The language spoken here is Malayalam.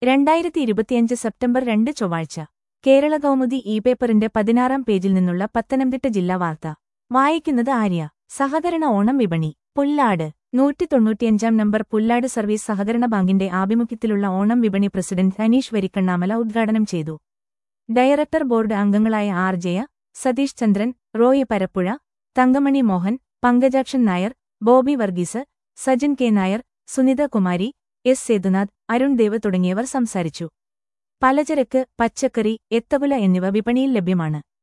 രണ്ടായിരത്തി ഇരുപത്തിയഞ്ച് സെപ്റ്റംബർ രണ്ട് ചൊവ്വാഴ്ച കേരള കൗമുദി ഇ പേപ്പറിന്റെ പതിനാറാം പേജിൽ നിന്നുള്ള പത്തനംതിട്ട ജില്ലാ വാർത്ത വായിക്കുന്നത് ആര്യ സഹകരണ ഓണം വിപണി പുല്ലാട് നൂറ്റി തൊണ്ണൂറ്റിയഞ്ചാം നമ്പർ പുല്ലാട് സർവീസ് സഹകരണ ബാങ്കിന്റെ ആഭിമുഖ്യത്തിലുള്ള ഓണം വിപണി പ്രസിഡന്റ് അനീഷ് വരിക്കണ്ണാമല ഉദ്ഘാടനം ചെയ്തു ഡയറക്ടർ ബോർഡ് അംഗങ്ങളായ R Jaya Satheesh Chandran Roy Parappuzha Thankamani Mohan Pankajakshan Nair Bobby Varghese Sajin K Nair Sunitha Kumari S Sethunath Arun Dev തുടങ്ങിയവർ സംസാരിച്ചു പലചരക്ക് പച്ചക്കറി എത്തകുല എന്നിവ വിപണിയിൽ ലഭ്യമാണ്